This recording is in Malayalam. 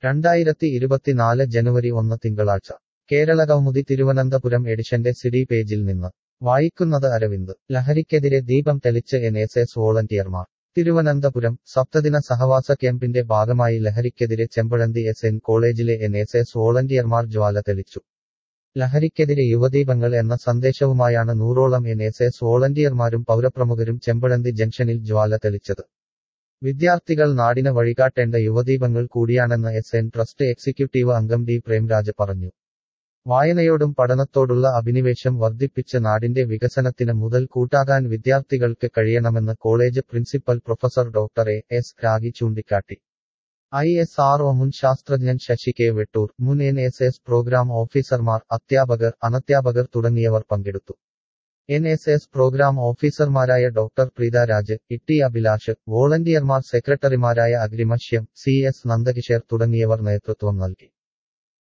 രണ്ടായിരത്തി ഇരുപത്തിനാല് ജനുവരി ഒന്ന് തിങ്കളാഴ്ച കേരള കൗമുദി തിരുവനന്തപുരം എഡിഷന്റെ സിഡി പേജിൽ നിന്ന് വായിക്കുന്നത് അരവിന്ദ് ലഹരിക്കെതിരെ ദീപം തെളിച്ച് എൻ എസ് എസ് വോളണ്ടിയർമാർ തിരുവനന്തപുരം സപ്തദിന സഹവാസ ക്യാമ്പിന്റെ ഭാഗമായി ലഹരിക്കെതിരെ ചെമ്പഴന്തി എസ് എൻ കോളേജിലെ എൻ എസ് എസ് വോളണ്ടിയർമാർ ജ്വാല തെളിച്ചു ലഹരിക്കെതിരെ യുവദീപങ്ങൾ എന്ന സന്ദേശവുമായാണ് നൂറോളം എൻ എസ് എസ് വോളണ്ടിയർമാരും പൗരപ്രമുഖരും ചെമ്പഴന്തി ജംഗ്ഷനിൽ ജ്വാല തെളിച്ചത് വിദ്യാർത്ഥികൾ നാടിന് വഴികാട്ടേണ്ട യുവദീപങ്ങൾ കൂടിയാണെന്ന് എസ് എൻ ട്രസ്റ്റ് എക്സിക്യൂട്ടീവ് അംഗം ഡി പ്രേംരാജ് പറഞ്ഞു വായനയോടും പഠനത്തോടുള്ള അഭിനിവേശം വർദ്ധിപ്പിച്ച് നാടിന്റെ വികസനത്തിന് മുതൽ കൂട്ടാകാൻ വിദ്യാർത്ഥികൾക്ക് കഴിയണമെന്ന് college principal professor doctor A S Ragi ചൂണ്ടിക്കാട്ടി ഐ എസ് ആർ ഒ മുൻ ശാസ്ത്രജ്ഞൻ ശശി കെ വെട്ടൂർ മുൻ എൻ എസ് എസ് പ്രോഗ്രാം ഓഫീസർമാർ അധ്യാപകർ അനധ്യാപകർ തുടങ്ങിയവർ പങ്കെടുത്തു എൻ എസ് എസ് പ്രോഗ്രാം ഓഫീസർമാരായ ഡോക്ടർ പ്രീത രാജ് ഇട്ടി അഭിലാഷ് വോളണ്ടിയർമാർ സെക്രട്ടറിമാരായ അഗ്രിമശ്യം സി എസ് നന്ദകിഷേർ തുടങ്ങിയവർ നേതൃത്വം നൽകി